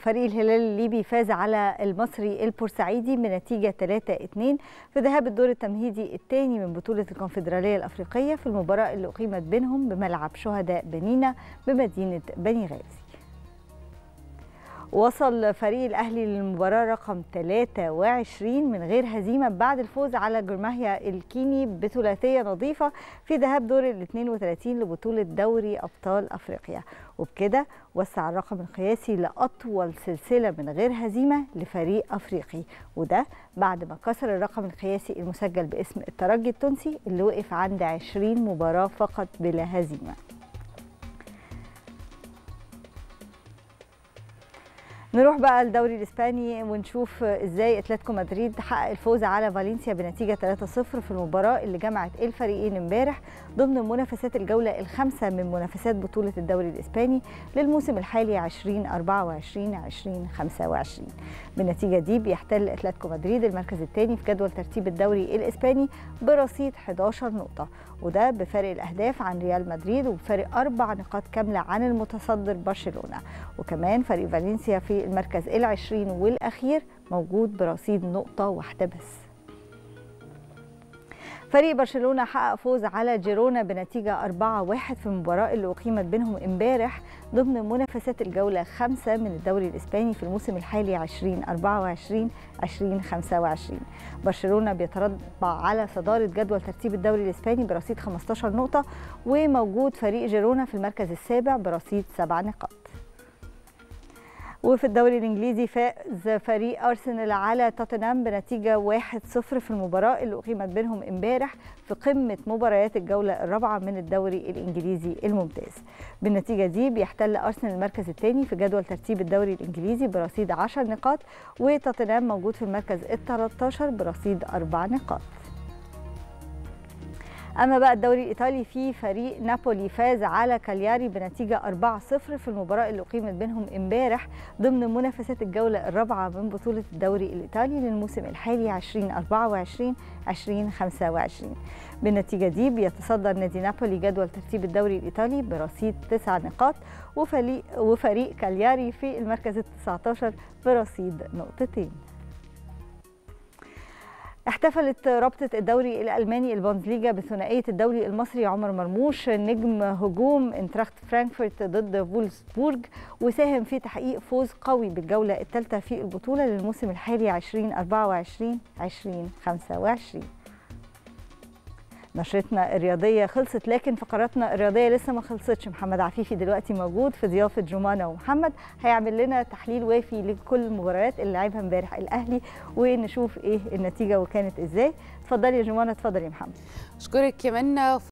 فريق الهلال الليبي فاز على المصري البورسعيدي بنتيجة 3-2 في ذهاب الدور التمهيدي الثاني من بطولة الكونفدرالية الأفريقية في المباراة اللي أقيمت بينهم بملعب شهداء بنينا بمدينة بني غازي وصل فريق الأهلي للمباراة رقم 23 من غير هزيمة بعد الفوز على جرماهيا الكيني بثلاثية نظيفة في ذهاب دور ال 32 لبطولة دوري أبطال أفريقيا وبكده وسع الرقم القياسي لأطول سلسلة من غير هزيمة لفريق أفريقي وده بعد ما كسر الرقم القياسي المسجل باسم الترجي التونسي اللي وقف عند 20 مباراة فقط بلا هزيمة نروح بقى الدوري الاسباني ونشوف ازاي اتلتيكو مدريد حقق الفوز على فالنسيا بنتيجه 3-0 في المباراه اللي جمعت الفريقين امبارح ضمن منافسات الجوله الخامسه من منافسات بطوله الدوري الاسباني للموسم الحالي 2024 2025 بالنتيجه دي بيحتل اتلتيكو مدريد المركز الثاني في جدول ترتيب الدوري الاسباني برصيد 11 نقطه وده بفارق الاهداف عن ريال مدريد وبفارق اربع نقاط كامله عن المتصدر برشلونه وكمان فريق فالنسيا في المركز العشرين والأخير موجود برصيد نقطة واحدة بس فريق برشلونة حقق فوز على جيرونا بنتيجة 4-1 في المباراة اللي أقيمت بينهم امبارح ضمن منافسات الجولة خمسة من الدوري الإسباني في الموسم الحالي 2024 2025 برشلونة بيتربع على صدارة جدول ترتيب الدوري الإسباني برصيد 15 نقطة وموجود فريق جيرونا في المركز السابع برصيد 7 نقاط وفي الدوري الانجليزي فاز فريق ارسنال على توتنهام بنتيجه 1-0 في المباراه اللي اقيمت بينهم امبارح في قمه مباريات الجوله الرابعه من الدوري الانجليزي الممتاز. بالنتيجه دي بيحتل ارسنال المركز الثاني في جدول ترتيب الدوري الانجليزي برصيد 10 نقاط وتوتنهام موجود في المركز ال 13 برصيد 4 نقاط. اما بقى الدوري الايطالي في فريق نابولي فاز على كالياري بنتيجه 4-0 في المباراه اللي اقيمت بينهم امبارح ضمن منافسات الجوله الرابعه من بطوله الدوري الايطالي للموسم الحالي 2024 2025 بالنتيجه دي بيتصدر نادي نابولي جدول ترتيب الدوري الايطالي برصيد 9 نقاط وفريق وفريق كالياري في المركز ال 19 برصيد نقطتين احتفلت رابطة الدوري الألماني البوندسليجا بثنائية الدوري المصري عمر مرموش نجم هجوم انتراخت فرانكفورت ضد فولسبورج وساهم في تحقيق فوز قوي بالجولة الثالثة في البطولة للموسم الحالي 2024 2025 نشرتنا الرياضية خلصت لكن فقراتنا الرياضية لسه ما خلصتش محمد عفيفي دلوقتي موجود في ضيافة جمانة ومحمد هيعمل لنا تحليل وافي لكل المباريات اللي لعبها امبارح الأهلي ونشوف ايه النتيجة وكانت ازاي اتفضلي يا جمانة اتفضلي يا محمد اشكرك كمان